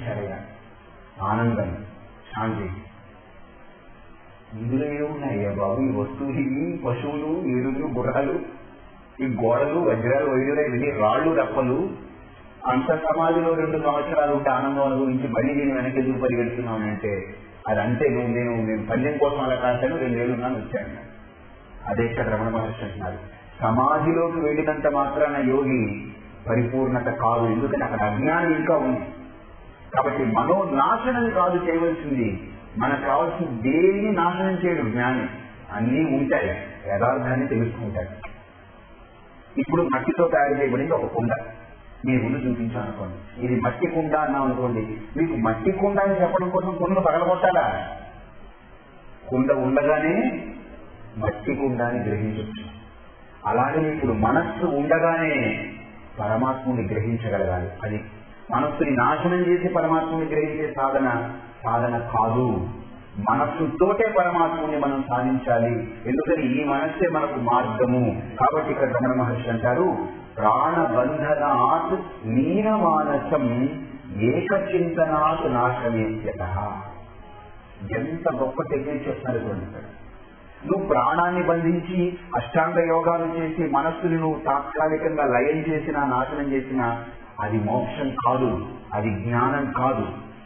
అనుభవించారయ్యా ఆనందం శాంతి ఇందులో ఏమున్నాయ్యా బాబు ఈ వస్తువులు ఇవి పశువులు ఏడుగులు గుర్రాలు ఈ గోడలు వజ్రాలు వైద్యులు ఇవన్నీ రాళ్ళు రప్పలు అంత సమాధిలో రెండు సంవత్సరాలు ఉంటే ఆనందం అనుభవించి మళ్ళీ నేను వెనక్కి ఎందుకు పరిగెడుతున్నానంటే అది అంతే నువ్వు నేను నేను పల్లెం కోసం అలా కాశాను రెండేళ్ళు ఉన్నాను వచ్చాను అదే ఇక్కడ రమణ మహర్షి అంటున్నారు సమాధిలోకి వెళ్ళినంత మాత్రాన యోగి పరిపూర్ణత కాదు ఎందుకంటే అక్కడ అజ్ఞానం ఇంకా ఉంది కాబట్టి మనో నాశనం కాదు చేయవలసింది మనకు కావాల్సిన దేని నాశనం చేయడు జ్ఞాని అన్నీ ఉంటాయి యథార్థాన్ని తెలుసుకుంటాడు ఇప్పుడు మట్టితో తయారు చేయబడింది ఒక కుండ మీ ముందు చూపించాను అనుకోండి ఇది మట్టి కుండ అన్నాం అనుకోండి మీకు మట్టి కుండ అని చెప్పడం కోసం కుండ పగలగొట్టాలా కుండ ఉండగానే మట్టి కుండ అని గ్రహించవచ్చు అలాగే ఇప్పుడు మనస్సు ఉండగానే పరమాత్ముని గ్రహించగలగాలి అది మనస్సుని నాశనం చేసి పరమాత్ముని గ్రహించే సాధన సాధన కాదు మనస్సుతోటే పరమాత్ముని మనం సాధించాలి ఎందుకని ఈ మనస్సే మనకు మార్గము కాబట్టి ఇక్కడ రమణ మహర్షి అంటారు ప్రాణబంధనాత్ నీనమానసం ఏకచింతనాత్ నాశమేత్యత ఎంత గొప్ప టెక్నిక్ చెప్తున్నారు చూడండి ఇక్కడ నువ్వు ప్రాణాన్ని బంధించి అష్టాంగ యోగాలు చేసి మనస్సుని నువ్వు తాత్కాలికంగా లయం చేసినా నాశనం చేసినా అది మోక్షం కాదు అది జ్ఞానం కాదు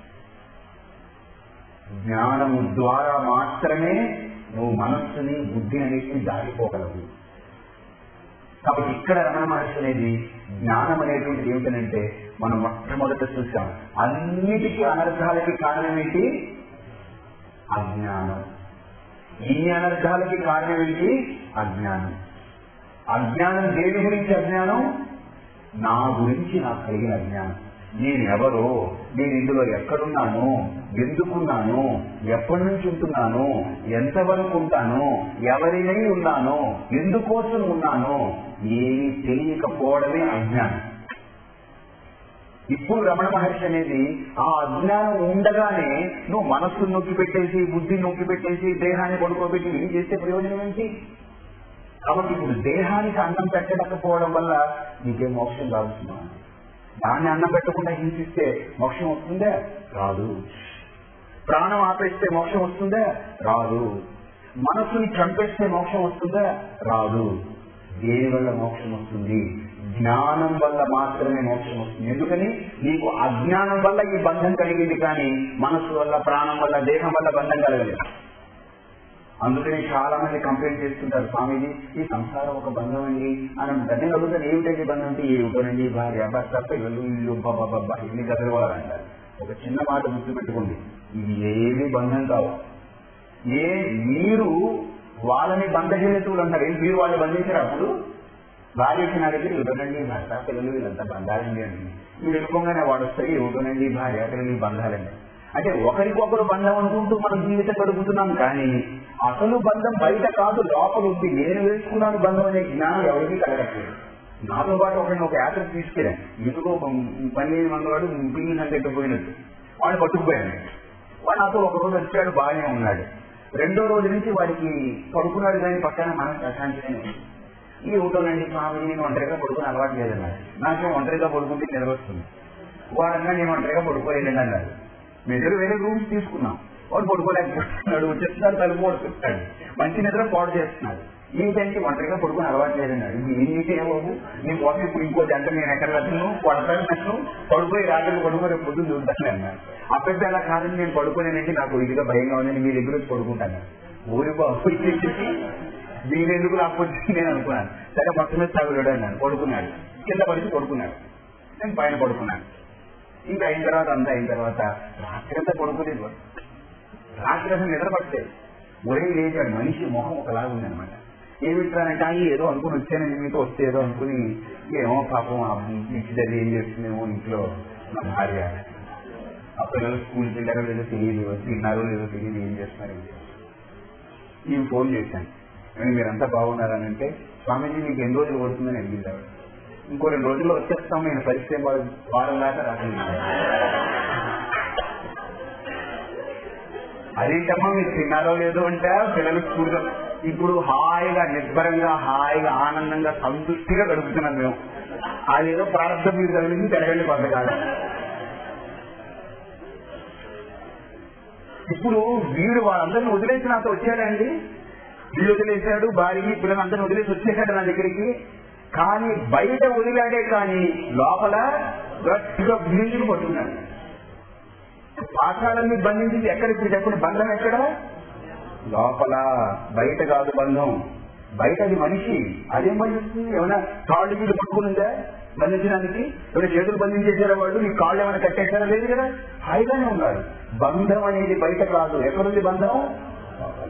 జ్ఞానము ద్వారా మాత్రమే నువ్వు మనస్సుని బుద్ధి అన్నిటిని దాటిపోగలవు కాబట్టి ఇక్కడ రమణ మహర్షి అనేది జ్ఞానం అనేటువంటిది ఏమిటనంటే మనం మొట్టమొదట చూసాం అన్నిటికీ అనర్థాలకి కారణం ఏంటి అజ్ఞానం ఇన్ని అనర్థాలకి కారణం ఏంటి అజ్ఞానం అజ్ఞానం దేని గురించి అజ్ఞానం నా గురించి నాకు కలిగిన అజ్ఞానం నేను ఎవరో నేను ఇందులో ఎక్కడున్నాను ఎందుకున్నాను ఎప్పటి నుంచి ఉంటున్నాను ఎంతవరకు ఉంటాను ఎవరినై ఉన్నాను ఎందుకోసం ఉన్నాను ఏమి తెలియకపోవడమే అజ్ఞానం ఇప్పుడు రమణ మహర్షి అనేది ఆ అజ్ఞానం ఉండగానే నువ్వు మనస్సు నొక్కి పెట్టేసి బుద్ధి నొక్కి పెట్టేసి దేహాన్ని పడుకోబెట్టి ఏం చేసే ప్రయోజనం ఏంటి కాబట్టి ఇప్పుడు దేహానికి అన్నం పెట్టకపోవడం వల్ల నీకేం మోక్షం రావుతుందా దాన్ని అన్నం పెట్టకుండా హింసిస్తే మోక్షం వస్తుందా రాదు ప్రాణం ఆపేస్తే మోక్షం వస్తుందా రాదు మనసుని చంపేస్తే మోక్షం వస్తుందా రాదు దేని వల్ల మోక్షం వస్తుంది జ్ఞానం వల్ల మాత్రమే మోక్షం వస్తుంది ఎందుకని నీకు అజ్ఞానం వల్ల ఈ బంధం కలిగింది కానీ మనసు వల్ల ప్రాణం వల్ల దేహం వల్ల బంధం కలగలేదు అందుకని చాలా మంది కంప్లైంట్ చేస్తుంటారు స్వామీజీ ఈ సంసారం ఒక బంధం అండి అని అంటారు నేను అడుగుతాను ఏమిటండి బంధం అంటే ఏమిటోనండి భార్య భర్త పిల్లలు ఇల్లు బాబా ఎన్ని గదరవాలంటారు ఒక చిన్న మాట గుర్తు పెట్టుకోండి ఇవి ఏవి బంధం కావు ఏ మీరు వాళ్ళని బంధహేతువులు అంటారు ఏంటి మీరు వాళ్ళు బంధించారు అప్పుడు భార్య వచ్చిన దగ్గర ఇవ్వనండి భర్త పిల్లలు వీళ్ళంతా బంధాలండి అండి మీరు వెళ్ళుకోగానే వాడు వస్తాయి ఇవ్వనండి భార్య పిల్లలు బంధాలండి అంటే ఒకరికొకరు బంధం అనుకుంటూ మనం జీవితం గడుపుతున్నాం కానీ అసలు బంధం బయట కాదు లోపల ఉంది నేను వేసుకున్నాను బంధం అనే జ్ఞానం ఎవరికీ కలగట్లేదు నాతో పాటు ఒకరిని ఒక యాత్ర తీసుకెళ్ళాను ఎందుకో పన్నెండు మంది వాడు పిండి సంకెట్టపోయినట్టు వాడు పట్టుకుపోయాను వాడు నాతో ఒక రోజు వచ్చాడు బాగానే ఉన్నాడు రెండో రోజు నుంచి వాడికి పడుకున్నాడు కానీ పక్కన మనం ప్రశాంతిగానే ఉంది ఈ ఊటోనండి స్వామి నేను ఒంటరిగా పడుకుని అలవాటు లేదన్నాడు నాకేం ఒంటరిగా పడుకుంటే నిలవస్తుంది వాడన్నా నేను ఒంటరిగా పడుకోలేదండి అన్నాడు మీ ఇద్దరు వేరే రూమ్స్ తీసుకున్నాం వాడు పడుకోలేకపోతున్నాడు వచ్చేస్తున్నాడు తలుపు పడుతున్నాడు మంచి నిద్ర పాడు చేస్తున్నాడు ఏంటంటే ఒంటరిగా పడుకుని అలవాటు లేదన్నాడు నీకే బాబు నీ కోసం ఇప్పుడు ఇంకో జంట నేను ఎక్కడ వెళ్తాను కొడతాను నన్ను పడుకోయి రాత్రి పడుకో రేపు పొద్దున్న చూద్దాను అన్నాడు అప్పుడు అలా కాదని నేను పడుకోలేనంటే నాకు ఇదిగా భయంగా ఉందని మీ దగ్గర వచ్చి పడుకుంటాను ఊరి బాబు మీరెందుకు రాకపోతే నేను అనుకున్నాను సరే మొత్తం మీద తగులుడు అన్నాను పడుకున్నాడు కింద పడిచి పడుకున్నాడు నేను పైన పడుకున్నాను ఇంకా అయిన తర్వాత అంతా అయిన తర్వాత రాత్రి అంతా పడుకోలేదు వాడు. రాత్రి అసలు నిద్ర పట్టలేదు ఒరే లేచాడు మనిషి మొహం ఒకలాగా ఉంది అనమాట ఏమిట్రానంటే అయ్యి ఏదో అనుకుని వచ్చానండి మీతో వస్తే ఏదో అనుకుని ఏమో పాపం ఆ పిచ్చిదది ఏం చేస్తుందేమో ఇంట్లో నా భార్య ఆ పిల్లలు స్కూల్కి వెళ్ళారో లేదో తెలియదు తిన్నారో లేదో తెలియదు ఏం చేస్తున్నారు ఏం చేస్తున్నారు. నేను ఫోన్ చేశాను "ఏమండి, మీరంతా బాగున్నారని అంటే స్వామీజీ మీకు ఎన్ని రోజులు పడుతుందని అడిగింది ఆవిడ ఇంకో రెండు రోజుల్లో వచ్చేస్తాం నేను పరిచయం వారం వారం దాకా రాకుండా అదేంటమ్మా మీరు తిన్నారో లేదో అంటే పిల్లలు స్కూల్గా ఇప్పుడు హాయిగా నిర్భరంగా హాయిగా ఆనందంగా సంతృప్తిగా గడుపుతున్నాం మేము అదేదో ప్రారంభం మీరు తగిలింది తిరగండి కొంతకాలం ఇప్పుడు వీడు వాళ్ళందరినీ వదిలేసి నాతో వచ్చాడండి ఇల్లు వదిలేశాడు భార్యని పిల్లలందరినీ వదిలేసి వచ్చేసాడు నా దగ్గరికి కానీ బయట వదిలాడే కానీ లోపల గట్టిగా బిగించుకు పడుతున్నాడు పాఠాలన్నీ బంధించింది ఎక్కడ ఇప్పుడు చెప్పండి బంధం ఎక్కడ లోపల బయట కాదు బంధం బయట అది మనిషి అదేం బంధిస్తుంది ఏమైనా కాళ్ళు వీడు పట్టుకునిందా బంధించడానికి ఏమైనా చేతులు బంధించేసారా వాళ్ళు నీ కాళ్ళు ఏమైనా కట్టేశారా లేదు కదా హాయిగానే ఉన్నారు బంధం అనేది బయట కాదు ఎక్కడుంది బంధం లోపల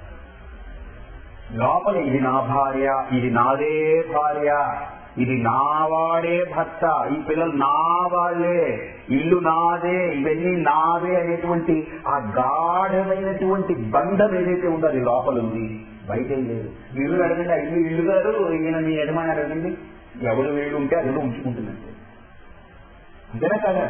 లోపల ఇది నా భార్య ఇది నాదే భార్య ఇది నా వాడే భర్త ఈ పిల్లలు నా వాళ్ళే ఇల్లు నాదే ఇవన్నీ నావే అనేటువంటి ఆ గాఢమైనటువంటి బంధం ఏదైతే ఉందో అది లోపల ఉంది బయట ఏం లేదు ఇల్లు అడగండి ఆ ఇల్లు ఇల్లు గారు ఈయన మీ యజమాని అడగండి ఎవరు వేడు ఉంటే అది కూడా ఉంచుకుంటుందండి అంతేనా కదా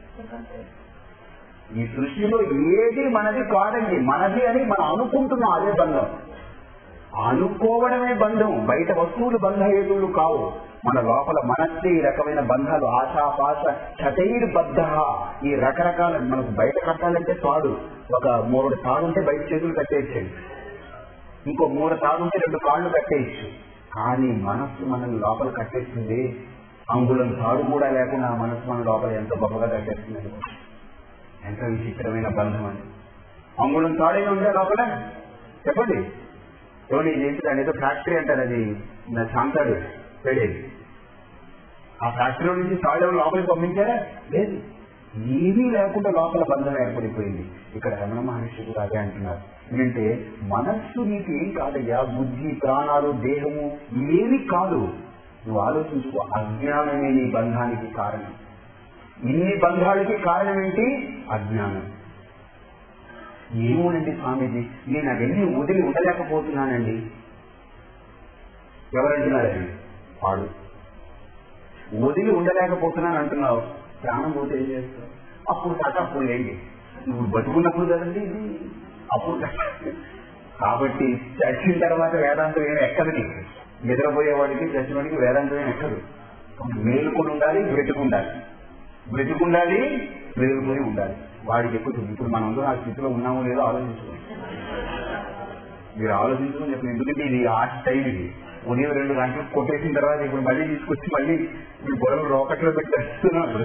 ఈ సృష్టిలో ఏది మనది కాదండి మనది అని మనం అనుకుంటున్నాం అదే బంధం అనుకోవడమే బంధం బయట వస్తువులు బంధహేతువులు కావు మన లోపల మనస్సే ఈ రకమైన బంధాలు ఆశాపాశ చతైర్ బద్ధ ఈ రకరకాల మనకు బయట కట్టాలంటే తాడు ఒక మూడు తాడు ఉంటే బయట చేతులు కట్టేయచ్చండి ఇంకో మూడు తాడు ఉంటే రెండు కాళ్ళు కట్టేయచ్చు కానీ మనస్సు మనల్ని లోపల కట్టేస్తుంది అంగుళం తాడు కూడా లేకుండా ఆ మనస్సు మన లోపల ఎంత గొప్పగా కట్టేస్తుంది ఎంత విచిత్రమైన బంధం అని అంగుళం తాడే ఉందా లోపల చెప్పండి ఏమండి ఇది ఏంటి దాని ఏదో ఫ్యాక్టరీ అంటారు అది నా శాంతాడు పెళ్ళేది ఆ ఫ్యాక్టరీ నుంచి తాళం లోపలికి పంపించారా లేదు ఏమీ లేకుండా లోపల బంధం ఏర్పడిపోయింది ఇక్కడ రమణ మహర్షి కూడా అదే అంటున్నారు ఏంటంటే మనస్సు నీకు ఏం కాదయ్యా బుద్ధి ప్రాణాలు దేహము ఏమీ కాదు నువ్వు ఆలోచించుకో అజ్ఞానమే నీ బంధానికి కారణం ఇన్ని బంధాలకి కారణం ఏంటి అజ్ఞానం ఏమోనండి స్వామీజీ నేను అవన్నీ వదిలి ఉండలేకపోతున్నానండి ఎవరంటున్నారండి వాడు వదిలి ఉండలేకపోతున్నాను అంటున్నావు ప్రాణం పోతే ఏం చేస్తావు అప్పుడు దాకా అప్పుడు ఏంటి నువ్వు బతుకున్నప్పుడు కదండి ఇది అప్పుడు దాకా. కాబట్టి చచ్చిన తర్వాత వేదాంతం ఏమి ఎక్కదు నీకు నిద్రపోయేవాడికి చచ్చినవాడికి వేదాంతం ఏమి ఎక్కదు మేలుకొని ఉండాలి బ్రతుకుండాలి బ్రతుకుండాలి మేలుకొని ఉండాలి వాడికి ఎక్కుతుంది ఇప్పుడు మనందరం ఆ స్థితిలో ఉన్నామో లేదో ఆలోచించుకోండి మీరు ఆలోచించుకుని చెప్పండి ఎందుకంటే ఇది ఆ టైం ఇది ఉదయం రెండు గంటలు కొట్టేసిన తర్వాత ఇప్పుడు మళ్ళీ తీసుకొచ్చి మళ్ళీ మీ గొడవలు రోకట్లో పెట్టేస్తున్నారు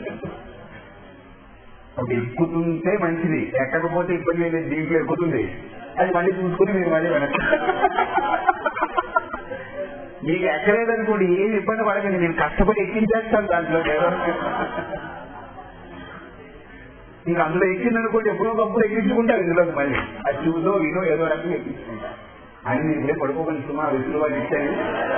ఒక ఎక్కుతుంటే మంచిది ఎక్కకపోతే ఇబ్బంది లేదు దీంట్లో ఎక్కుతుంది అది మళ్ళీ చూసుకుని మీరు మళ్ళీ వెనక్కి మీకు ఎక్కలేదనుకోండి ఏమి ఇబ్బంది పడకండి నేను కష్టపడి ఎక్కించేస్తాను దాంట్లో ఏదో మీకు అందులో ఎక్కిందనుకోండి ఎప్పుడో ఒకప్పుడు ఎక్కించుకుంటారు ఇందులోకి మళ్ళీ అది చూసో వినో ఏదో రకంగా ఎక్కించుకుంటారు అని మీరు ఇప్పుడే పడుకోకండి సుమారు విసులు వాళ్ళు ఇచ్చారు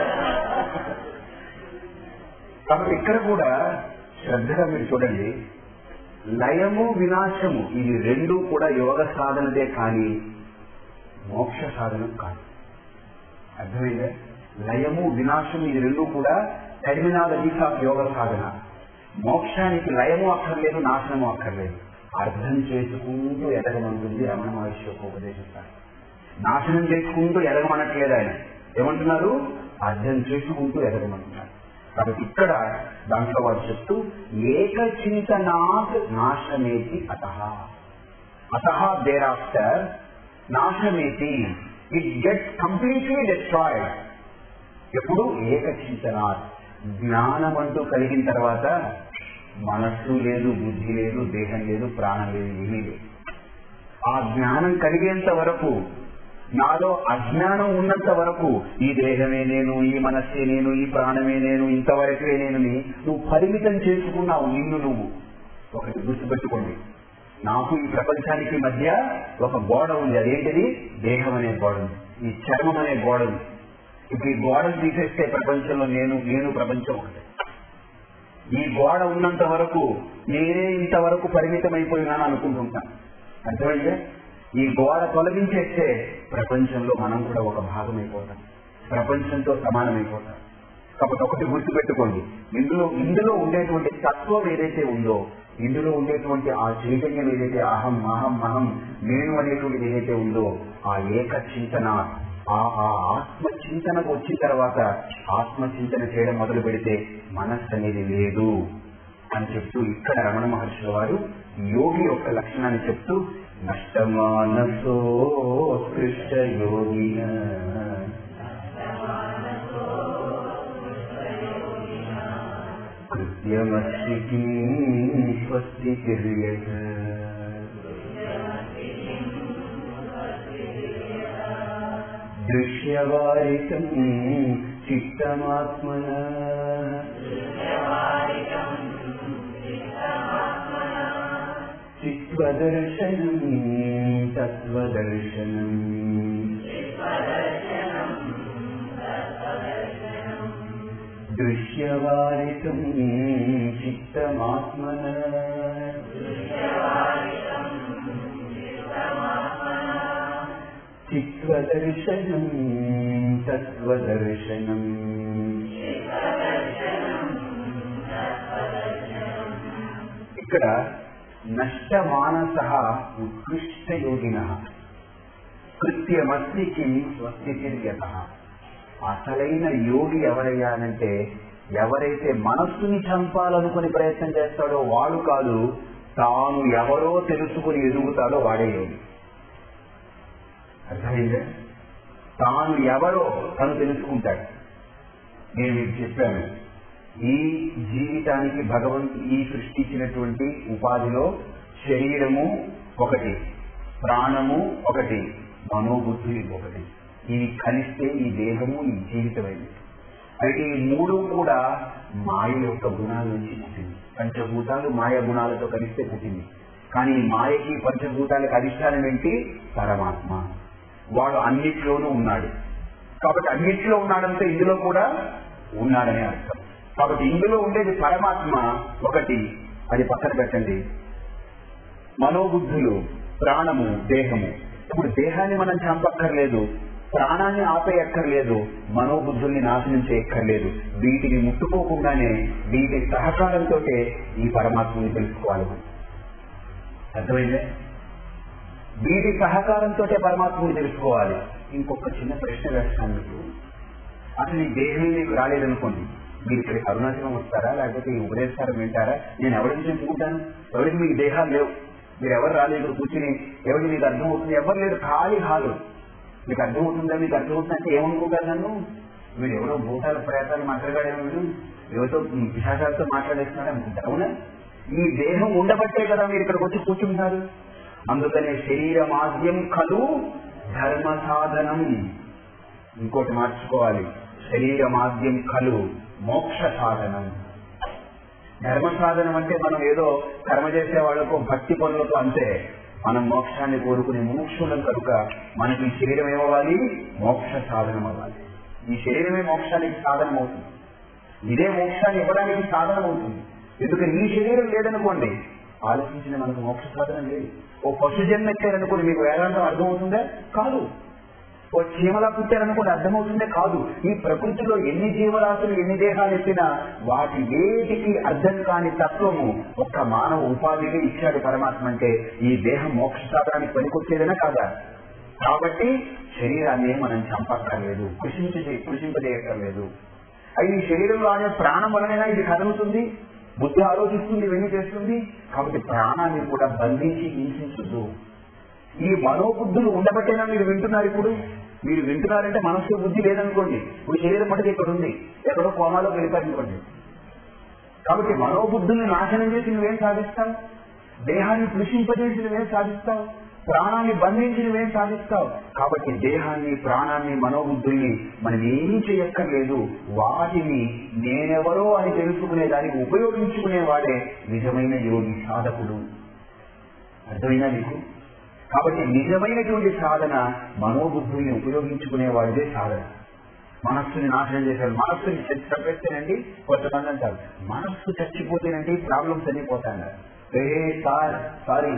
కాబట్టి ఇక్కడ కూడా శ్రద్ధగా మీరు చూడండి లయము వినాశము ఇది రెండు కూడా యోగ సాధనదే కానీ మోక్ష సాధనం కాదు అర్థమైందా లయము వినాశము ఇది రెండు కూడా టెర్మినాలజీస్ ఆఫ్ యోగ సాధన మోక్షానికి లయము అక్కర్లేదు నాశనము అక్కర్లేదు అర్థం చేసుకుంటూ ఎదగమంటుంది రమణ మహర్షి యొక్క ఉపదేశిస్తారు నాశనం చేసుకుంటూ ఎదగమనట్లేదు ఆయన ఏమంటున్నారు అర్థం చేసుకుంటూ ఎదగమంటున్నారు కాబట్టి ఇక్కడ దాంట్లో వారు చెప్తూ ఏక చింతనాత్ నాశమేతి అత అత దేర్ ఆఫ్టర్ నాశమేతి ఇట్ గెట్స్ కంప్లీట్లీ డిస్ట్రాయిడ్ ఎప్పుడు ఏక చింతనాత్ జ్ఞానం అంటూ కలిగిన తర్వాత మనస్సు లేదు బుద్ధి లేదు దేహం లేదు ప్రాణం లేదు ఏమీ లేదు ఆ జ్ఞానం కలిగేంత వరకు నాలో అజ్ఞానం ఉన్నంత వరకు ఈ దేహమే నేను ఈ మనస్సే నేను ఈ ప్రాణమే నేను ఇంతవరకే నేను నువ్వు పరిమితం చేసుకున్నావు నిన్ను నువ్వు ఒకటి గుర్తుపెట్టుకోండి నాకు ఈ ప్రపంచానికి మధ్య ఒక గోడ ఉంది అదేంటిది దేహం అనే గోడ ఉంది ఈ చర్మం అనే గోడ ఉంది ఇప్పుడు ఈ గోడను తీసేస్తే ప్రపంచంలో నేను నేను ప్రపంచం ఒకటి ఈ గోడ ఉన్నంత వరకు నేనే ఇంతవరకు పరిమితం అయిపోయినాను అనుకుంటుంటాను అర్థమైందే ఈ గోడ తొలగించేస్తే ప్రపంచంలో మనం కూడా ఒక భాగం అయిపోతాం ప్రపంచంతో సమానమైపోతాం కాబట్టి ఒకటి గుర్తుపెట్టుకోండి ఇందులో ఇందులో ఉండేటువంటి తత్వం ఏదైతే ఉందో ఇందులో ఉండేటువంటి ఆ చైతన్యం ఏదైతే అహం అహం అహం నేను అనేటువంటిది ఏదైతే ఉందో ఆ ఏక చింతన ఆ ఆ ఆత్మ చింతనకు వచ్చిన తర్వాత ఆత్మ చింతన చేయడం మొదలు పెడితే మనస్సు అనేది లేదు అని చెప్తూ ఇక్కడ రమణ మహర్షుల వారు యోగి యొక్క లక్షణాన్ని చెప్తూ నష్టమానసోత్కృష్ట యోగిన కృత్యమస్తి స్వస్తి తిర్యత దృశ్యవారితం చిత్తమాత్మన చిత్వదర్శనం తత్వదర్శనం దృశ్యవారితం చిత్తమాత్మన చిత్వదర్శనం తత్వదర్శనం ఇక్కడ నష్టమానస ఉత్కృష్ట యోగిన కృత్యమస్తికి స్వస్థితిర్యత అసలైన యోగి ఎవరయ్యానంటే ఎవరైతే మనస్సుని చంపాలనుకుని ప్రయత్నం చేస్తాడో వాడు కాదు తాను ఎవరో తెలుసుకుని ఎదుగుతాడో వాడే యోగి అర్థమైందా తాను ఎవరో తను తెలుసుకుంటాడు నేను మీకు చెప్పాను ఈ జీవితానికి భగవంతు ఈ సృష్టించినటువంటి ఉపాధిలో శరీరము ఒకటి ప్రాణము ఒకటి మనోబుద్ధి ఒకటి ఇవి కలిస్తే ఈ దేహము ఈ జీవితమైంది అయితే ఈ మూడు కూడా మాయ యొక్క గుణాల నుంచి పుట్టింది పంచభూతాలు మాయ గుణాలతో కలిస్తే పుట్టింది కానీ ఈ మాయకి పంచభూతాలకు అధిష్టానం ఏంటి పరమాత్మ వాడు అన్నిట్లోనూ ఉన్నాడు కాబట్టి అన్నిట్లో ఉన్నాడంటే ఇందులో కూడా ఉన్నాడనే అర్థం కాబట్టి ఇందులో ఉండేది పరమాత్మ ఒకటి అది పక్కన పెట్టండి మనోబుద్ధులు ప్రాణము దేహము ఇప్పుడు దేహాన్ని మనం చంపక్కర్లేదు ప్రాణాన్ని ఆపేయక్కర్లేదు మనోబుద్ధుల్ని నాశనం చేయక్కర్లేదు వీటిని ముట్టుకోకుండానే వీటి సహకారంతో ఈ పరమాత్మని తెలుసుకోవాలి మనం. అర్థమైందే వీటి సహకారంతో పరమాత్మని తెలుసుకోవాలి ఇంకొక చిన్న ప్రశ్న వేస్తాను మీకు అసలు ఈ దేహమే మీకు రాలేదనుకోండి మీరు ఇక్కడ అరుణాచలం వస్తారా లేకపోతే ఈ ఉపదేశాలు వింటారా నేను ఎవరికి చెప్పుకుంటాను ఎవరికి మీకు దేహాలు లేవు మీరు ఎవరు రాలేదు ఇక్కడ కూర్చుని ఎవరికి మీకు అర్థమవుతుంది ఎవరు లేరు ఖాళీ హాలు మీకు అర్థమవుతుందా మీకు అర్థమవుతుందంటే ఏమనుకుంటారు నన్ను వీడు ఎవరో భూతాల ప్రయత్నాలు మాట్లాడాడేమో వీడు ఎవరితో విశాఖలతో మాట్లాడేస్తున్నాడు అనుకుంటారు అవునా ఈ దేహం ఉండబట్టే కదా మీరు ఇక్కడికి వచ్చి కూర్చుంటారు అందుకనే శరీరమాద్యం కలు ధర్మ సాధనం ఇంకోటి మార్చుకోవాలి శరీరమాద్యం కలు మోక్ష సాధనం ధర్మ సాధనం అంటే మనం ఏదో కర్మ చేసే వాళ్ళకు భక్తి పనులతో అంతే మనం మోక్షాన్ని కోరుకునే మోక్షులం కనుక మనకి ఈ శరీరం ఏమవ్వాలి మోక్ష సాధనం అవ్వాలి ఈ శరీరమే మోక్షానికి సాధనం అవుతుంది ఇదే మోక్షాన్ని ఇవ్వడానికి సాధనం అవుతుంది ఎందుకని ఈ శరీరం లేదనుకోండి ఆలోచించిన మనకు మోక్ష సాధనం లేదు ఓ పశు జన్మ ఎక్కారనుకోండి మీకు వేదాంతం అర్థమవుతుందా కాదు ఓ చీమలా పుట్టారనుకోండి అర్థమవుతుందే కాదు ఈ ప్రకృతిలో ఎన్ని జీవరాశులు ఎన్ని దేహాలు ఎత్తినా వాటి వేటికి అర్థం కాని తత్వము ఒక్క మానవ ఉపాధిగా ఇచ్చాడు పరమాత్మ అంటే ఈ దేహం మోక్ష సాధనానికి పనికొచ్చేదనే కాదా కాబట్టి శరీరాన్ని మనం చంపక్కర్లేదు కృషించి కృషింపజేయక్కర్లేదు అది ఈ శరీరంలో అనే ప్రాణం వలనైనా ఇది కదులుతుంది బుద్ధి ఆలోచిస్తుంది ఇవన్నీ చేస్తుంది కాబట్టి ప్రాణాన్ని కూడా బంధించి హింసించదు ఈ మనోబుద్ధులు ఉండబట్టేనా మీరు వింటున్నారు ఇప్పుడు మీరు వింటున్నారంటే మనస్సు బుద్ధి లేదనుకోండి ఇప్పుడు శరీరం మటుకు ఇక్కడ ఉంది ఎక్కడో కోమాలో వెళ్ళిపోయింది కాబట్టి మనోబుద్ధుల్ని నాశనం చేసి నువ్వేం సాధిస్తావు దేహాన్ని కృషింపజేసి నువ్వేం సాధిస్తావు ప్రాణాన్ని బంధించి నువ్వేం సాధిస్తావు కాబట్టి దేహాన్ని ప్రాణాన్ని మనోబుద్ధుల్ని మనం ఏమీ చేయక్కర్లేదు వాటిని నేనెవరో అని తెలుసుకునే దానికి ఉపయోగించుకునేవాడే నిజమైన యోగి సాధకుడు అర్థమైనా నీకు కాబట్టి నిజమైనటువంటి సాధన మనోబుద్ధుల్ని ఉపయోగించుకునేవాడిదే సాధన మనస్సుని నాశనం చేశారు మనస్సుని చంపేస్తేనండి కొంతమంది అంటారు మనస్సు చచ్చిపోతేనండి ప్రాబ్లమ్స్ అన్ని పోతాయి ఏ సార్ సారీ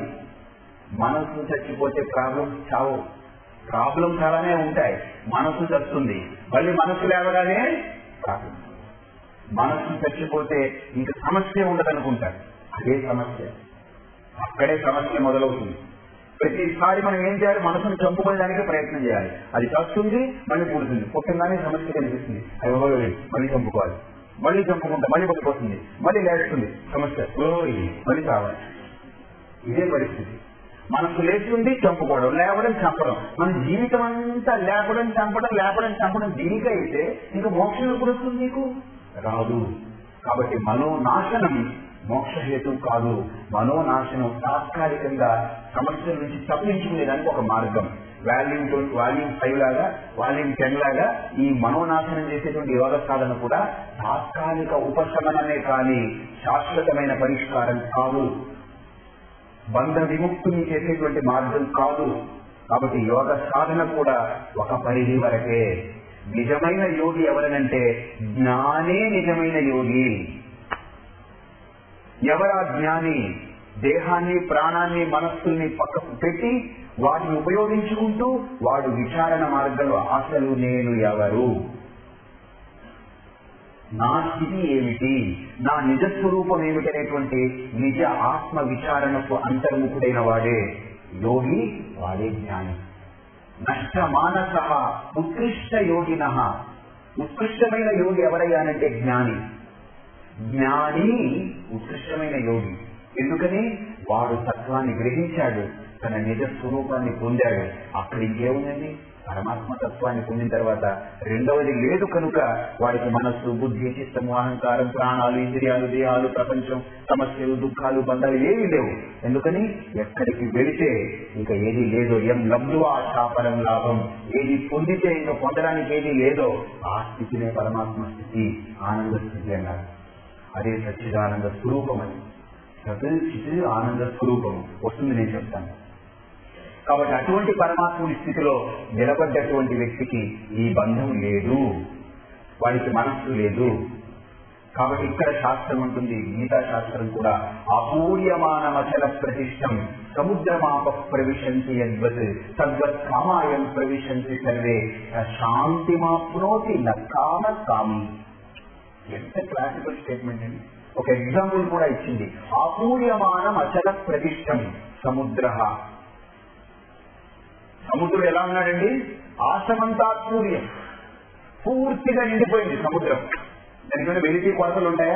మనస్సు చచ్చిపోతే ప్రాబ్లమ్స్ చావు ప్రాబ్లమ్స్ అలానే ఉంటాయి మనస్సు చస్తుంది మళ్ళీ మనస్సు లేవగానే ప్రాబ్లం మనస్సు చచ్చిపోతే ఇంక సమస్య ఉండదనుకుంటారు అదే సమస్య అక్కడే సమస్య మొదలవుతుంది ప్రతిసారి మనం ఏం చేయాలి మనసును చంపుకోవడానికి ప్రయత్నం చేయాలి అది చస్తుంది మళ్ళీ పుడుతుంది పుట్టంగానే సమస్య కనిపిస్తుంది అది మొదలు మళ్ళీ చంపుకోవాలి మళ్ళీ చంపుకుంటా మళ్ళీ పడిపోతుంది మళ్ళీ లేస్తుంది సమస్య ఓయ్ మళ్ళీ కావాలి ఇదే పరిస్థితి మనసు లేచింది చంపుకోవడం లేవడం చంపడం మన జీవితం అంతా లేపడం చంపడం లేపడం చంపడం దీనికైతే ఇంకా మోక్షం ఎప్పుడు వస్తుంది నీకు రాదు కాబట్టి మనోనాశనం మోక్షహేతు కాదు మనోనాశనం తాత్కాలికంగా సమస్యల నుంచి తప్పించుకునేదానికి ఒక మార్గం వాల్యూమ్ టూ వాల్యూమ్ ఫైవ్ లాగా వాల్యూమ్ టెన్ లాగా ఈ మనోనాశనం చేసేటువంటి యోగ సాధన కూడా తాత్కాలిక ఉపశమనమే కానీ శాశ్వతమైన పరిష్కారం కాదు బంధ విముక్తిని చేసేటువంటి మార్గం కాదు కాబట్టి యోగ సాధన కూడా ఒక పరిధి వరకే నిజమైన యోగి ఎవరనంటే జ్ఞానే నిజమైన యోగి ఎవరా జ్ఞాని దేహాన్ని ప్రాణాన్ని మనస్సుల్ని పక్కకు పెట్టి వాటిని ఉపయోగించుకుంటూ వాడు విచారణ మార్గంలో అసలు నేను ఎవరు నా స్థితి ఏమిటి నా నిజ స్వరూపం ఏమిటనేటువంటి నిజ ఆత్మ విచారణకు అంతర్ముఖుడైన వాడే యోగి వాడే జ్ఞాని నష్ట మానస ఉత్కృష్ట యోగిన ఉత్కృష్టమైన యోగి ఎవరయ్యానంటే జ్ఞాని జ్ఞాని ఉత్కృష్టమైన యోగి ఎందుకని వాడు తత్వాన్ని గ్రహించాడు తన నిజ స్వరూపాన్ని పొందాడు అక్కడ ఇంకేముందండి పరమాత్మ తత్వాన్ని పొందిన తర్వాత రెండవది లేదు కనుక వాడికి మనస్సు బుద్ధి చిత్తము అహంకారం ప్రాణాలు ఇంద్రియాలు దేహాలు ప్రపంచం సమస్యలు దుఃఖాలు బంధాలు ఏమీ లేవు ఎందుకని ఎక్కడికి వెళితే ఇంకా ఏది లేదో ఎం లబ్ధువా శాపరం లాభం ఏది పొందితే ఇంకా పొందడానికి ఏది లేదో ఆ స్థితినే పరమాత్మ స్థితి ఆనంద స్థితి అన్నారు అదే సచ్చిదానంద స్వరూపమని సత్ చిత్ ఆనంద స్వరూపం వస్తుంది నేను చెప్తాను కాబట్టి అటువంటి పరమాత్ముని స్థితిలో నిలబడ్డటువంటి వ్యక్తికి ఈ బంధం లేదు వాడికి మనస్సు లేదు కాబట్టి ఇక్కడ శాస్త్రం ఉంటుంది గీతా శాస్త్రం కూడా అపూర్యమానమచల ప్రతిష్టం సముద్రమాప ప్రవిశంతి యద్వత్ తద్వత్ కామాయం ప్రవిశంతి సర్వే శాంతిమాప్నోతి నకామ కామి ఎంత క్లాసికల్ స్టేట్మెంట్ అండి ఒక ఎగ్జాంపుల్ కూడా ఇచ్చింది అపూర్యమానం అచల ప్రతిష్టం సముద్ర సముద్రుడు ఎలా ఉన్నాడండి ఆసమంతాత్పూర్యం పూర్తిగా నిండిపోయింది సముద్రం దానికైనా వెలితి కొరతలు ఉంటాయా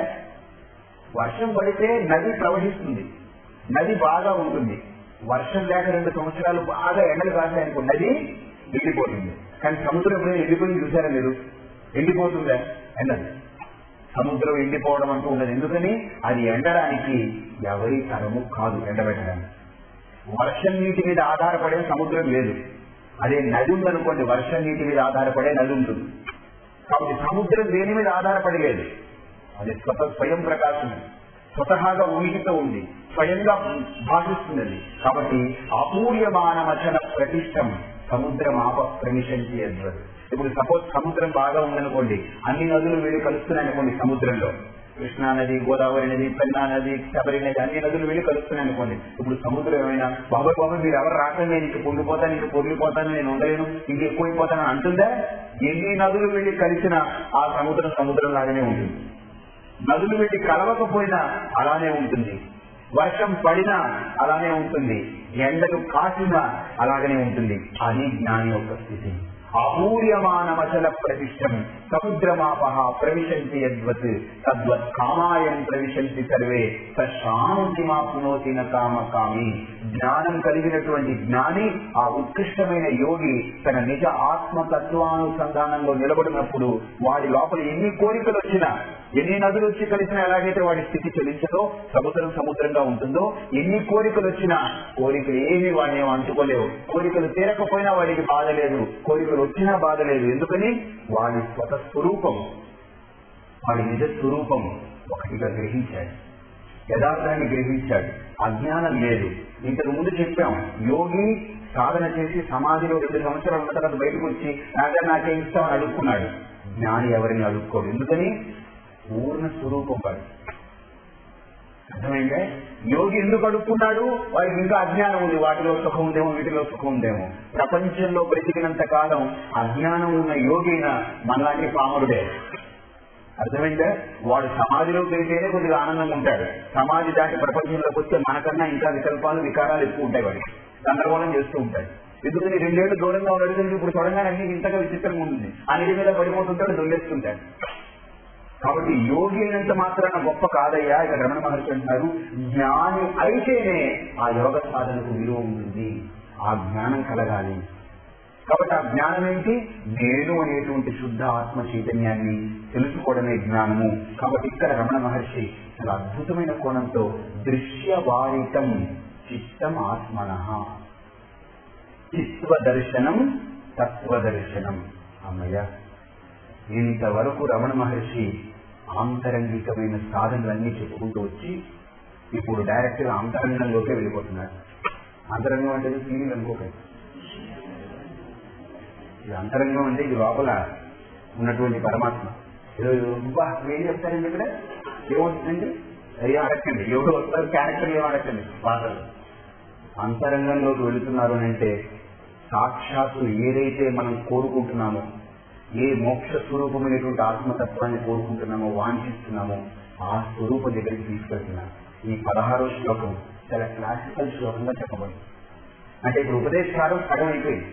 వర్షం పడితే నది ప్రవహిస్తుంది నది బాగా ఉంటుంది వర్షం లేక రెండు సంవత్సరాలు బాగా ఎండలు కాసాయనుకో నది ఎండిపోతుంది కానీ సముద్రం ఎప్పుడైనా ఎండిపోయింది చూసారా మీరు ఎండిపోతుందా ఎండదు సముద్రం ఎండిపోవడం అంటూ ఉండదు ఎందుకని అది ఎండడానికి ఎవరి తరము కాదు ఎండబెట్టడానికి వర్షం నీటి మీద ఆధారపడే సముద్రం లేదు అదే నది ఉందనుకోండి వర్షం నీటి మీద ఆధారపడే నది ఉంటుంది కాబట్టి సముద్రం దేని మీద ఆధారపడి లేదు అది స్వత స్వయం ప్రకాశం స్వతహాగా ఉనికితో ఉంది స్వయంగా భాషిస్తున్నది కాబట్టి అపూర్యమానమచన ప్రతిష్టం సముద్రం ఆప ప్రవిశంతి అద్వత్ ఇప్పుడు సపోజ్ సముద్రం బాగా ఉందనుకోండి అన్ని నదులు వెళ్ళి కలుస్తున్నాయి అనుకోండి సముద్రంలో కృష్ణా నది గోదావరి నది పెన్నా నది శబరి నది అన్ని నదులు వెళ్ళి కలుస్తున్నాయి అనుకోండి ఇప్పుడు సముద్రం ఏమైనా బాబాయ్ బాబాయ్ మీరు ఎవరు రాకండి నేను ఇంక పొంగిపోతాను ఇంక పొంగిపోతాను నేను ఉండలేను ఇంక ఎక్కువైపోతాను అంటుందా ఎన్ని నదులు వెళ్ళి కలిసినా ఆ సముద్రం సముద్రం లాగానే ఉంటుంది నదులు వెళ్ళి కలవకపోయినా అలానే ఉంటుంది వర్షం పడినా అలానే ఉంటుంది ఎండలు కాసినా అలాగనే ఉంటుంది అది జ్ఞాని యొక్క స్థితి అపూర్యమానమచల ప్రతిష్టం సముద్రమాపహ ప్రవిశంతి యద్వత్ తద్వత్ కామాయం ప్రవిశంతి సర్వే శాంతిమాప్నోతి కామ కామి జ్ఞానం కలిగినటువంటి జ్ఞాని ఆ ఉత్కృష్టమైన యోగి తన నిజ ఆత్మతత్వానుసంధానంలో నిలబడినప్పుడు వాడి లోపల ఎన్ని కోరికలు వచ్చినా ఎన్ని నదులు వచ్చి కలిసినా ఎలాగైతే వాడి స్థితి చెలించదో సముద్రం సముద్రంగా ఉంటుందో ఎన్ని కోరికలు వచ్చినా కోరికలు ఏమి వాడిని ఏం అంటుకోలేవు కోరికలు తీరకపోయినా వాడికి బాధ లేదు కోరికలు వచ్చినా బాధ లేదు ఎందుకని వాడి స్వత స్వరూపం వాడి నిజ స్వరూపం ఒకటిగా గ్రహించాడు యథార్థాన్ని గ్రహించాడు అజ్ఞానం లేదు ఇంతకు ముందు చెప్పాం యోగి సాధన చేసి సమాధిలో రెండు సంవత్సరాలు ఉన్న తర్వాత బయటకు వచ్చి నాకే నాకేం ఇష్టం అని అడుక్కున్నాడు జ్ఞాని ఎవరిని అడుక్కోడు ఎందుకని పూర్ణ స్వరూపం వాడు అర్థమైందే యోగి ఎందుకు అడుక్కున్నాడు వాడికి ఇంకా అజ్ఞానం ఉంది వాటిలో సుఖం ఉందేమో వీటిలో సుఖం ఉందేమో ప్రపంచంలో బ్రతికినంత కాలం అజ్ఞానం ఉన్న యోగిన మనలాంటి పాముడుడే అర్థమైందా వాడు సమాధిలోకి వెళ్తేనే కొద్దిగా ఆనందంగా ఉంటాడు సమాధి దాటి ప్రపంచంలోకి వస్తే మనకన్నా ఇంకా వికల్పాలు వికారాలు ఎక్కువ ఉంటాయి వాడికి గందరగోళం చేస్తూ ఉంటాయి ఎందుకని రెండేళ్లు దూరంగా ఉన్నాడు కనుక ఇప్పుడు చూడంగానే అన్ని ఇంతగా విచిత్రంగా ఉంటుంది అన్నిటి మీద పడిపోతుంటాడు దొల్లేస్తుంటాడు కాబట్టి యోగి అయినంత మాత్రాన గొప్ప కాదయ్యా ఇక్కడ రమణ మహర్షి అంటున్నారు జ్ఞాని అయితేనే ఆ యోగ సాధనకు విలువ ఉంటుంది ఆ జ్ఞానం కలగాలి కాబట్టి ఆ జ్ఞానం ఏంటి నేను అనేటువంటి శుద్ధ ఆత్మ చైతన్యాన్ని తెలుసుకోవడమే జ్ఞానము కాబట్టి ఇక్కడ రమణ మహర్షి చాలా అద్భుతమైన కోణంతో దృశ్యవారితం చిత్తం ఆత్మన చిత్వ దర్శనం తత్వ దర్శనం అమ్మయ్య ఇంతవరకు రమణ మహర్షి ఆంతరంగికమైన సాధనలన్నీ చెప్పుకుంటూ వచ్చి ఇప్పుడు డైరెక్ట్ గా అంతరంగంలోకే వెళ్ళిపోతున్నారు అంతరంగం అంటే ఫీలింగ్ అనుకోకండి ఇది అంతరంగం అంటే ఇది లోపల ఉన్నటువంటి పరమాత్మ ఈరోజు అబ్బా, ఏం చెప్తారండి ఇక్కడ ఏమవుతుందండి అయ్యో అడగండి ఎవరు వస్తారు క్యారెక్టర్ ఏమో అడగండి పాటలు అంతరంగంలోకి వెళుతున్నారు అని అంటే సాక్షాత్తు ఏదైతే మనం కోరుకుంటున్నామో ఏ మోక్ష స్వరూపమైనటువంటి ఆత్మతత్వాన్ని కోరుకుంటున్నామో వాంఛిస్తున్నామో ఆ స్వరూపం దగ్గరికి తీసుకెళ్తున్నారు ఈ పదహారో శ్లోకం చాలా క్లాసికల్ శ్లోకంగా చెప్పబడింది అంటే ఇప్పుడు ఉపదేశాలు సగం అయిపోయింది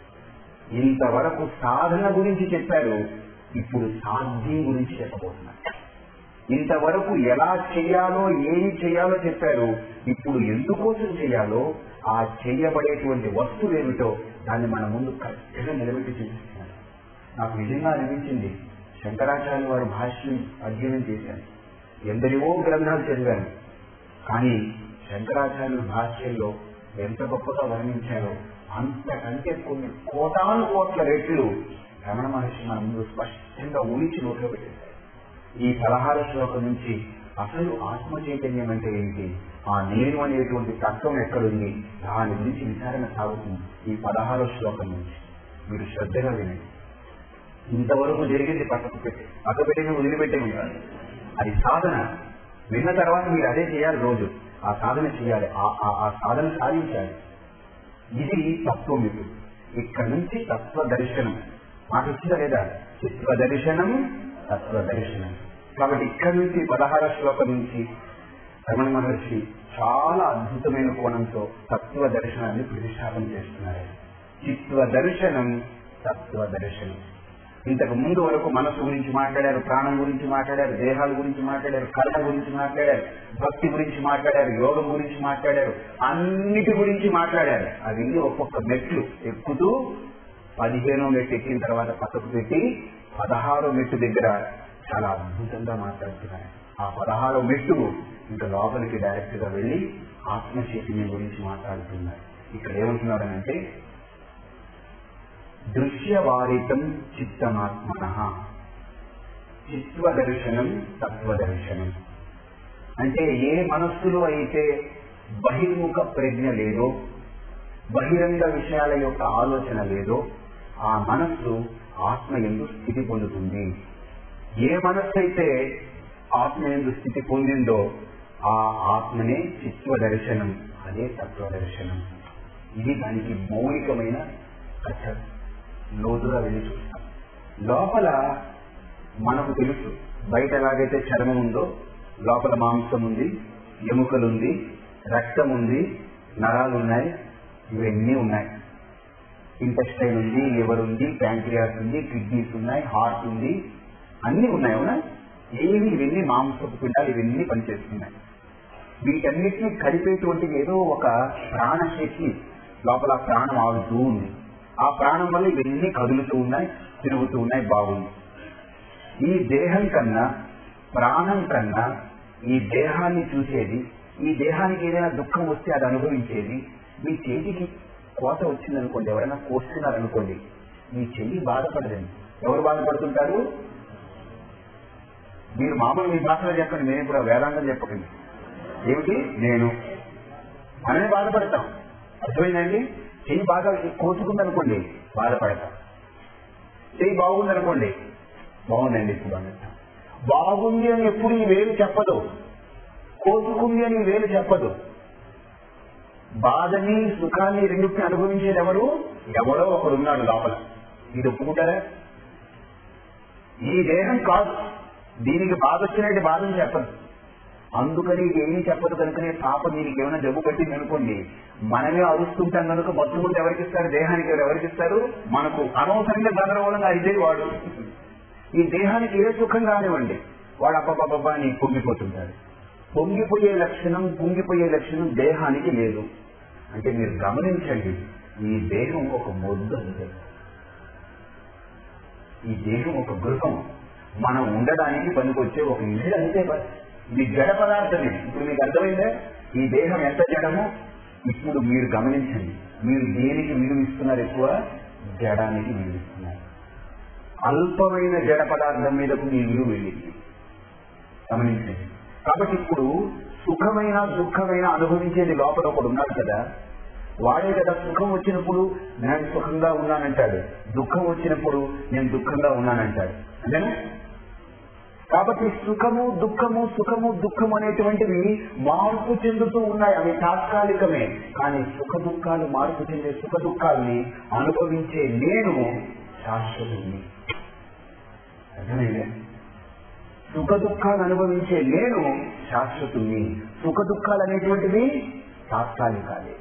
ఇంతవరకు సాధన గురించి చెప్పారు ఇప్పుడు సాధ్యం గురించి చెప్పబోతున్నారు ఇంతవరకు ఎలా చేయాలో ఏమి చేయాలో చెప్పారు ఇప్పుడు ఎందుకోసం చేయాలో ఆ చేయబడేటువంటి వస్తువు ఏమిటో దాన్ని మన ముందు కరెక్ట్గా నిలబెట్టి చూపిస్తున్నారు నాకు నిజంగా అనిపించింది శంకరాచార్య వారి భాష్యం అధ్యయనం చేశాను ఎందరివో గ్రంథాలు చదివాను కానీ శంకరాచార్యుల భాష్యంలో ఎంత గొప్పగా వర్ణించారో అంతకంటే కొన్ని కోటాను కోట్ల రెట్లు రమణ మహర్షి మన ముందు స్పష్టంగా ఊహించి నోట్లో పెట్టేశారు ఈ పదహారు శ్లోకం నుంచి అసలు ఆత్మ చైతన్యం అంటే ఏంటి ఆ నేను అనేటువంటి తత్వం ఎక్కడుంది దాని గురించి విచారణ సాగుతుంది ఈ పదహారో శ్లోకం నుంచి మీరు శ్రద్ధగా వినండి ఇంతవరకు జరిగింది పక్కకు పెట్టి పక్క పెట్టిన వదిలిపెట్టే ఉంటారు అది సాధన విన్న తర్వాత మీరు అదే చేయాలి రోజు ఆ సాధన చేయాలి ఆ- ఆ- ఆ సాధన సాధించాలి ఇది తత్వం ఇది ఇక్కడ నుంచి తత్వ దర్శనం మాట వచ్చిందా లేదా చిత్వ దర్శనం తత్వ దర్శనం కాబట్టి ఇక్కడ నుంచి పదహార శ్లోకం నుంచి రమణ మహర్షి చాలా అద్భుతమైన కోణంతో తత్వ దర్శనాన్ని ప్రతిష్టాపన చేస్తున్నారు చిత్వ దర్శనం తత్వ దర్శనం ఇంతకు ముందు వరకు మనసు గురించి మాట్లాడారు ప్రాణం గురించి మాట్లాడారు దేహాల గురించి మాట్లాడారు కర్మ గురించి మాట్లాడారు భక్తి గురించి మాట్లాడారు యోగం గురించి మాట్లాడారు అన్నిటి గురించి మాట్లాడారు అవి ఒక్కొక్క మెట్లు ఎక్కుతూ పదిహేనో మెట్టు ఎక్కిన తర్వాత పక్కకు పెట్టి పదహారో మెట్టు దగ్గర చాలా అద్భుతంగా మాట్లాడుతున్నారు ఆ పదహారో మెట్టు ఇంకా లోపలికి డైరెక్ట్ గా వెళ్ళి ఆత్మ చైతన్యం గురించి మాట్లాడుతున్నారు ఇక్కడ ఏమంటున్నారనంటే దృశ్యవారితం చిత్తమాత్మన చిత్వ దర్శనం తత్వ దర్శనం అంటే ఏ మనస్సులో అయితే బహిర్ముఖ ప్రజ్ఞ లేదో బహిరంగ విషయాల యొక్క ఆలోచన లేదో ఆ మనస్సు ఆత్మ ఎందు స్థితి పొందుతుంది ఏ మనస్సు అయితే ఆత్మ ఎందు స్థితి పొందిందో ఆ ఆత్మనే చిత్వ దర్శనం అదే తత్వ దర్శనం ఇది దానికి మౌలికమైన కథ లోతుగా వెళ్ళి చూస్తాం లోపల మనకు తెలుసు బయట ఎలాగైతే చర్మం ఉందో లోపల మాంసం ఉంది ఎముకలుంది రక్తం ఉంది నరాలు ఉన్నాయి ఇవన్నీ ఉన్నాయి ఇంటెస్టైన్ ఉంది లివర్ ఉంది ప్యాంక్రియాస్ ఉంది కిడ్నీస్ ఉన్నాయి హార్ట్ ఉంది అన్ని ఉన్నాయి అవునా ఏవి ఇవన్నీ మాంసపు పిండాలు ఇవన్నీ పనిచేస్తున్నాయి వీటన్నిటిని కలిపేటువంటి ఏదో ఒక ప్రాణశక్తి లోపల ప్రాణం ఆగుతూ ఉంది ఆ ప్రాణం వల్ల ఇవన్నీ కదులుతూ ఉన్నాయి తిరుగుతూ ఉన్నాయి బాగుంది ఈ దేహం కన్నా ప్రాణం కన్నా ఈ దేహాన్ని చూసేది ఈ దేహానికి ఏదైనా దుఃఖం వస్తే అది అనుభవించేది మీ చేతికి కోత వచ్చిందనుకోండి ఎవరైనా కోస్తున్నారనుకోండి మీ చెయ్యి బాధపడదండి ఎవరు బాధపడుతుంటారు మీరు మామూలు మీ భాషలో చెప్పండి నేను ఇప్పుడు వేదాంతం చెప్పకండి ఏమిటి నేను మనమే బాధపడతాం అర్థమైందండి చెయ్యి బాగా కోసుకుందనుకోండి బాధపడతాం చెయ్యి బాగుందనుకోండి బాగుందండి ఇప్పుడు అన్నట్టు బాగుంది అని ఎప్పుడు ఈ వేలు చెప్పదు కోసుకుంది అని ఈ వేలు చెప్పదు బాధని సుఖాన్ని రెండింటిని అనుభవించేది ఎవరు ఎవరో ఒకడు ఉన్నాడు లోపల ఇది ఒప్పుకుంటారా ఈ దేహం కాదు దీనికి బాధ వచ్చినట్టు బాధని చెప్పదు అందుకని ఇది ఏమీ చెప్పదు కనుకనే పాప దీనికి ఏమైనా జబ్బు పెట్టింది అనుకోండి మనమే అరుస్తుంటాం కనుక బతుకుంటే ఎవరికి ఇస్తారు దేహానికి ఎవరు ఎవరికి ఇస్తారు మనకు అనవసరంగా గందరగోళంగా అయితే వాడు ఈ దేహానికి ఏ సుఖం కానివ్వండి వాడు అబ్బబ్బబ్బా అని పొంగిపోతుంటాడు పొంగిపోయే లక్షణం పొంగిపోయే లక్షణం దేహానికి లేదు అంటే మీరు గమనించండి ఈ దేహం ఒక మొద్దు అంతే ఈ దేహం ఒక గృహం మనం ఉండడానికి పనికొచ్చే ఒక ఇల్లు అంతే బస్. ఇది జడ పదార్థమే ఇప్పుడు మీకు అర్థమైందా ఈ దేహం ఎంత జడమో ఇప్పుడు మీరు గమనించండి మీరు దేనికి విలువిస్తున్నారు ఎక్కువ జడానికి విలువిస్తున్నారు అల్పమైన జడ పదార్థం మీదకు మీ విలువ వెళ్ళింది గమనించండి కాబట్టి ఇప్పుడు సుఖమైన దుఃఖమైన అనుభవించేది లోపల ఒకడు ఉన్నాడు కదా వాడే కదా సుఖం వచ్చినప్పుడు నేను సుఖంగా ఉన్నానంటాడు దుఃఖం వచ్చినప్పుడు నేను దుఃఖంగా ఉన్నానంటాడు అంతేనా కాబట్టి సుఖము దుఃఖము సుఖము దుఃఖము అనేటువంటివి మార్పు చెందుతూ ఉన్నాయి అవి తాత్కాలికమే కానీ సుఖ దుఃఖాలు మార్పు చెందే సుఖ దుఃఖాల్ని అనుభవించే నేను శాశ్వతుని అర్థమైందే సుఖ దుఃఖాలు అనుభవించే నేను శాశ్వతుని సుఖ దుఃఖాలు అనేటువంటివి తాత్కాలికాలే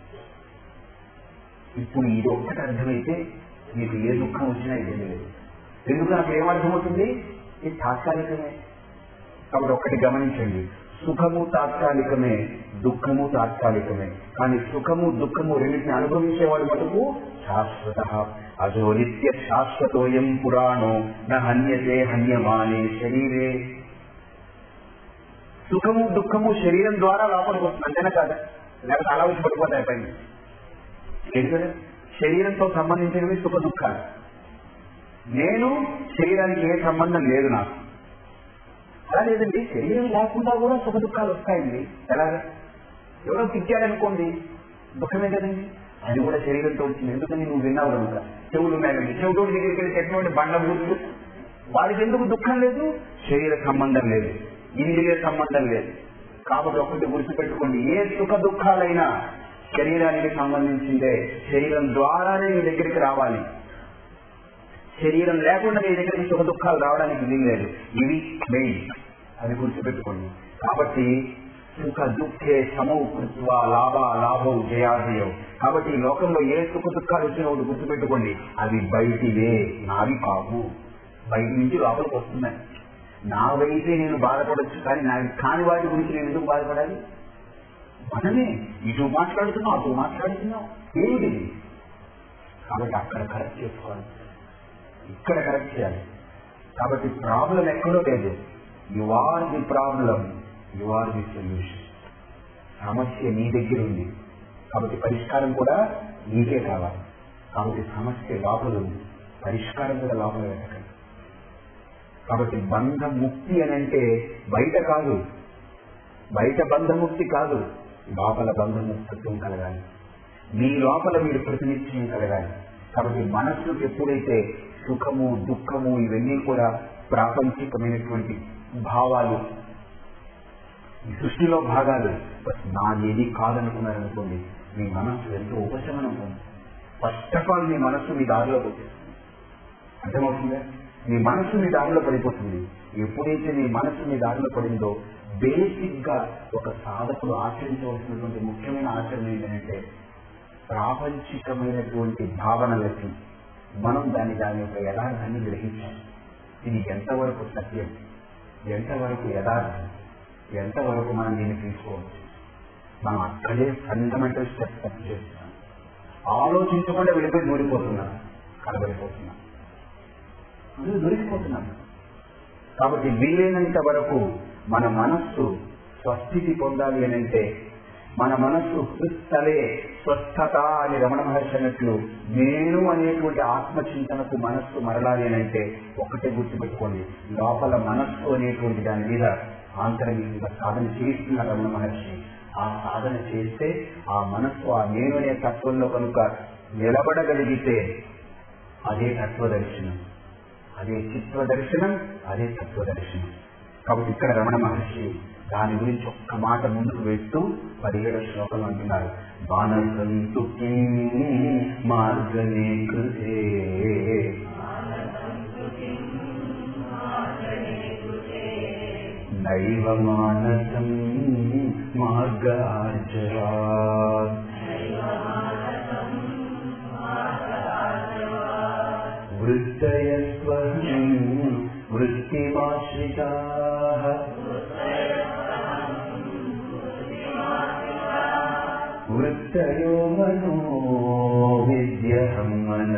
ఇప్పుడు ఇది ఒక్కటి అర్థమైతే మీకు ఏ దుఃఖం వచ్చినా ఇది లేదు ఎందుకు నాకు ఏమర్థమవుతుంది ఇది తాత్కాలికమే కాబట్టి ఒక్కటి గమనించండి సుఖము తాత్కాలికమే దుఃఖము తాత్కాలికమే కానీ సుఖము దుఃఖము రెండింటిని అనుభవించేవాడు మటుకు శాశ్వత అజో నిత్య శాశ్వతోయం పురాణో న హన్యతే హన్యమానే శరీరే సుఖము దుఃఖము శరీరం ద్వారా లోపలికి వస్తుంది అంతేనా కాదా లేకపోతే అలా వచ్చి పడిపోతాయి పైన ఏంటి కదా శరీరంతో సంబంధించినవి సుఖ దుఃఖాలు నేను శరీరానికి ఏ సంబంధం లేదు నాకు అలా లేదండి శరీరం లేకుండా కూడా సుఖ దుఃఖాలు వస్తాయండి ఎలాగా ఎవరో తిట్టాడనుకోండి దుఃఖమే కదండి అది కూడా శరీరంతో వచ్చింది ఎందుకని నువ్వు విన్నావు కనుక చెవులు ఉన్నాయండి చెవుటోడి దగ్గరికి వెళ్ళి చెప్పినటువంటి బండ బూతులు వాడికి ఎందుకు దుఃఖం లేదు శరీర సంబంధం లేదు ఇంద్రియ సంబంధం లేదు కాబట్టి ఒకటి గుర్తుపెట్టుకోండి ఏ సుఖ దుఃఖాలైనా శరీరానికి సంబంధించిందే శరీరం ద్వారానే మీ దగ్గరికి రావాలి శరీరం లేకుండా మీ దగ్గరికి సుఖ దుఃఖాలు రావడానికి వీల్లేదు ఇవి మెయిన్ అది గుర్తుపెట్టుకోండి కాబట్టి సుఖ దుఃఖే సమౌ కృత్వ లాభ లాభం జయాజయం కాబట్టి ఈ లోకంలో ఏ సుఖ దుఃఖాలు వచ్చినా ఒకటి గుర్తుపెట్టుకోండి అవి బయటివే నావి కావు బయట నుంచి లోపలికి వస్తున్నాయి నా వైతే నేను బాధపడొచ్చు కానీ నా కాని వాటి గురించి నేను ఎందుకు బాధపడాలి మనమే ఇటు మాట్లాడుతున్నాం అటు మాట్లాడుతున్నాం ఏమిటి ఇది? కాబట్టి అక్కడ కరెక్ట్ చేసుకోవాలి ఇక్కడ కరెక్ట్ చేయాలి కాబట్టి ప్రాబ్లం ఎక్కడో లేదు you are the problem you are the solution సమస్య నీ దగ్గర ఉంది కాబట్టి పరిష్కారం కూడా నీకే కావాలి కాబట్టి సమస్య లోపల ఉంది పరిష్కారం కూడా లోపల పెట్టకండి కాబట్టి బంధముక్తి అని అంటే బయట కాదు బయట బంధముక్తి కాదు లోపల బంధముక్తత్వం కలగాలి మీ లోపల మీరు ప్రతినిత్యం కలగాలి కాబట్టి మనస్సుకు ఎప్పుడైతే సుఖము దుఃఖము ఇవన్నీ కూడా ప్రాపంచికమైనటువంటి భావాలు ఈ సృష్టిలో భాగాలు నాదేది కాదనుకున్నారనుకోండి మీ మనస్సు ఎంతో ఉపశమనం ఉంది ఫస్ట్ ఆఫ్ ఆల్ మీ మనస్సు మీ దారిలో పోతుంది అర్థమవుతుందా మీ మనస్సు మీ దారిలో పడిపోతుంది ఎప్పుడైతే మీ మనస్సు మీ దారిలో పడిందో బేసిక్ గా ఒక సాధకుడు ఆచరించవలసినటువంటి ముఖ్యమైన ఆచరణ ఏంటంటే ప్రాపంచికమైనటువంటి భావనలకి మనం దాని దాని యొక్క యథార్థాన్ని గ్రహించాలి ఇది ఎంతవరకు సత్యం ఎంతవరకు యథార్థం ఎంతవరకు మనం దీన్ని తీసుకోవచ్చు మనం అక్కడే ఫండమెంటల్ స్టెప్ తప్పు చేస్తున్నాం ఆలోచించకుండా వెళ్ళిపోయి దూరిపోతున్నాం కలబడిపోతున్నాం అందులో దొరికిపోతున్నాం కాబట్టి వీలైనంత వరకు మన మనస్సు స్వస్థితి పొందాలి అని అంటే మన మనస్సు హృస్థలే స్వస్థత అని రమణ మహర్షి అన్నట్లు నేను అనేటువంటి ఆత్మచింతనకు మనస్సు మరలాలి అని అంటే ఒకటే గుర్తుపెట్టుకోండి లోపల మనస్సు అనేటువంటి దాని మీద ఆంతరంగికంగా సాధన చేస్తున్న రమణ మహర్షి ఆ సాధన చేస్తే ఆ మనస్సు ఆ నేను అనే తత్వంలో కనుక నిలబడగలిగితే అదే తత్వ దర్శనం అదే చిత్వ దర్శనం అదే తత్వ దర్శనం కాబట్టి ఇక్కడ రమణ మహర్షి దాని గురించి ఒక్క మాట ముందుకు వేస్తూ పదిహేడు శ్లోకంలో అంటున్నారు బాణసంతు మార్గనే కృతే నైవ మానసం మార్గార్జరా వృత్తయస్వం వృత్తిమాశ్రితా వృత్తయో మనో విద్యహమ్మన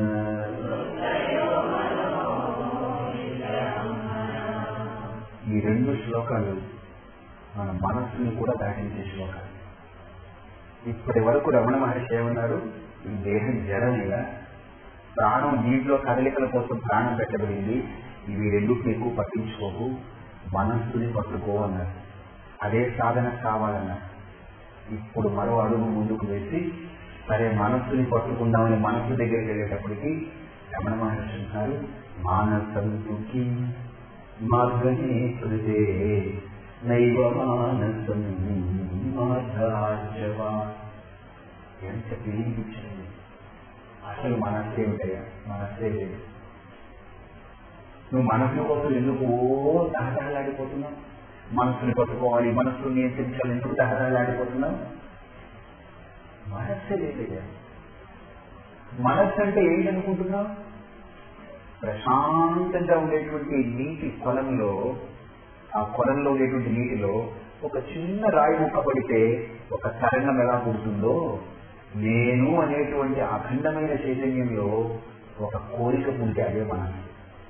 ఈ రెండు శ్లోకాలు మన మనస్సుని కూడా దాటించే శ్లోకాలు ఇప్పటి వరకు రమణ మహర్షి ఏమన్నారు ఈ దేహం జడమిగా ప్రాణం దీంట్లో కదలికల కోసం ప్రాణం పెట్టబడింది ఇవి రెండు ఎక్కువ పట్టించుకోకు మనస్సుని పట్టుకో అన్నారు అదే సాధన కావాలన్నారు ఇప్పుడు మరో అడుగు ముందుకు వేసి సరే మనస్సుని పట్టుకుందామని మనస్సు దగ్గరికి వెళ్ళేటప్పటికి రమణ మహర్షి అంటారు మానసం దుఃఖి మార్గనే కృతే నైవ మానసం మార్గాజవా ఎంత పిలిపించింది అసలు మనస్సే ఉంటాయా మనస్సే లేదు నువ్వు మనస్సు కోసం ఎందుకు తహతహలాడిపోతున్నావు మనస్సుని పట్టుకోవాలి మనస్సును నియంత్రించాలి ఎందుకు తహతహలాడిపోతున్నావు మనస్సే లేదు మనస్సు అంటే ఏంటనుకుంటున్నావు ప్రశాంతంగా ఉండేటువంటి నీటి కొలంలో ఆ కొలంలో ఉండేటువంటి నీటిలో ఒక చిన్న రాయి ముక్క పడితే ఒక తరంగం ఎలా పుడుతుందో నేను అనేటువంటి అఖండమైన చైతన్యంలో ఒక కోరిక పుడితే అదే మనసు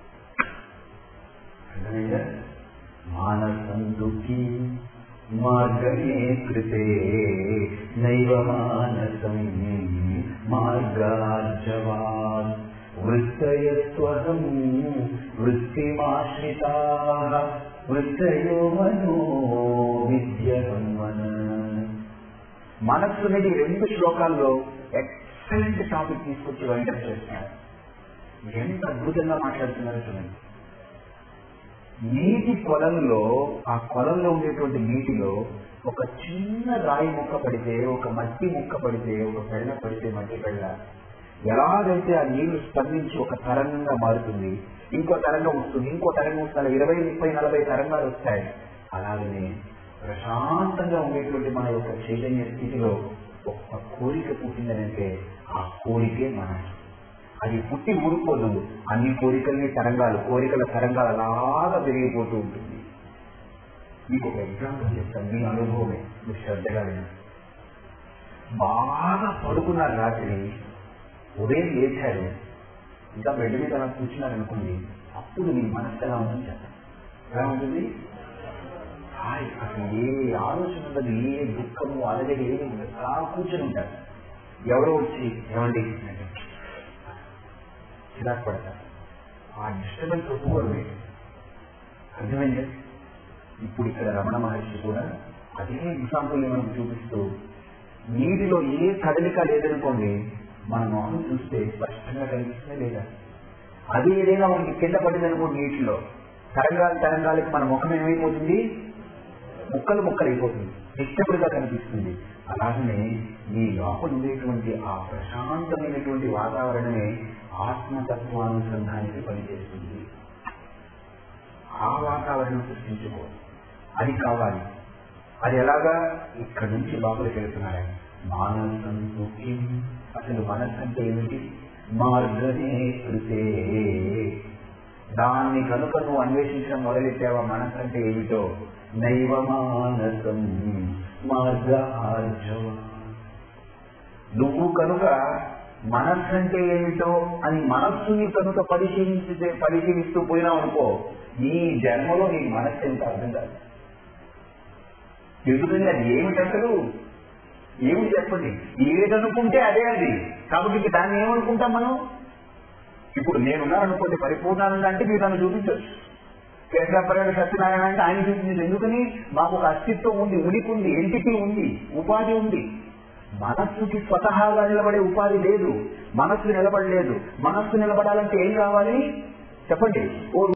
అర్థమైందా మానసం దుఃఖి మార్గమే కృతే నైవ మానసం మార్గాజవాన్ వృత్తయస్వహం వృత్తిమాశ్రితా వృత్తయో మనో విద్యహం మన మనస్సు అనేది రెండు శ్లోకాల్లో ఎక్సలెంట్ టాపిక్ తీసుకొచ్చి వైండప్ చేస్తున్నారు ఎంత అద్భుతంగా మాట్లాడుతున్నారో చూడండి నీటి కొలంలో ఆ కొలంలో ఉండేటువంటి నీటిలో ఒక చిన్న రాయి ముక్క పడితే ఒక మట్టి ముక్క పడితే ఒక పెళ్ళ పడితే మట్టి పెళ్ళ ఎలాగైతే ఆ నీళ్లు స్పందించి ఒక తరంగంగా మారుతుంది ఇంకో తరంగం వస్తుంది ఇంకో తరంగం వస్తుంది ఇరవై ముప్పై నలభై తరంగాలు వస్తాయి అలాగనే ప్రశాంతంగా ఉండేటువంటి మన యొక్క చైతన్య స్థితిలో ఒక్క కోరిక పుట్టిందనంటే ఆ కోరికే మనసు అది పుట్టి ఊరుకోదు అన్ని కోరికల్ని తరంగాలు కోరికల తరంగాలు అలాగా పెరిగిపోతూ ఉంటుంది మీకు ఒక ఎగ్జాంపుల్ చెప్తాను మీ అనుభవమే మీరు శ్రద్ధగా వినండి బాగా పడుకున్నారు రాత్రి ఉదయం లేచారు ఇంకా బెడ్ మీద అలా కూర్చున్నారు అనుకోండి అప్పుడు మీ మనసు ఎలా ఉందని చెప్పండి ఎలా ఉంటుంది హాయ్ అసలు ఏ ఆలోచన ఉండదు ఏ దుఃఖము అలగడి ఏమి ఉండదు అలా కూర్చొని ఉంటారు ఎవరో వచ్చి ఏమండి అంటే చిరాకు పడతారు ఆ డిస్టర్బెన్స్ ఒప్పుకోరు అర్థమైంది ఇప్పుడు ఇక్కడ రమణ మహర్షి కూడా అదే ఎగ్జాంపుల్ మనకు చూపిస్తూ నీటిలో ఏ కదలిక లేదనుకోండి మన మొహం చూస్తే స్పష్టంగా కనిపిస్తే లేదా అది ఏదైనా మనకి కింద పడిందనుకోండి నీటిలో తరంగాలు తరంగాలకి మన ముఖం ఏమైపోతుంది ముక్కలు ముక్కలు అయిపోతుంది ఇష్టపడిగా కనిపిస్తుంది అలాగనే మీ లోపల ఉండేటువంటి ఆ ప్రశాంతమైనటువంటి వాతావరణమే ఆత్మతత్వానుసంధానికి పనిచేస్తుంది ఆ వాతావరణం సృష్టించుకో అది కావాలి అది ఎలాగా ఇక్కడ నుంచి లోపలికి వెళ్తున్నారా మానసం సుఖం అసలు మనస్సు అంటే ఏమిటి మార్గనే కృతే దాన్ని కనుక నువ్వు అన్వేషించడం మొదలెట్టావా మనస్సు అంటే ఏమిటో నైవ మానసం మార్గ ఆర్జవ నువ్వు కనుక మనస్సు అంటే ఏమిటో అని మనస్సుని కనుక పరిశీలించితే పరిశీలిస్తూ పోయినావు అనుకో నీ జన్మలో నీ మనస్సు ఎంత అర్థం కాదు ఎందుకంటే అది ఏమిటి అసలు ఏమిటి చెప్పండి ఏదనుకుంటే అదే అది కాబట్టి ఇంక దాన్ని ఏమనుకుంటాం మనం ఇప్పుడు నేనున్నాననుకోండి పరిపూర్ణానంద అంటే మీరు నన్ను చూపించవచ్చు కేశవపర్యాడు సత్యనారాయణ అంటే ఆయన చూపించదు ఎందుకని మాకు ఒక అస్తిత్వం ఉంది ఉనికి ఉంది ఎంటిటీ ఉంది ఉపాధి ఉంది మనస్సుకి స్వతహాగా నిలబడే ఉపాధి లేదు మనస్సు నిలబడలేదు మనస్సు నిలబడాలంటే ఏం కావాలి చెప్పండి ఓ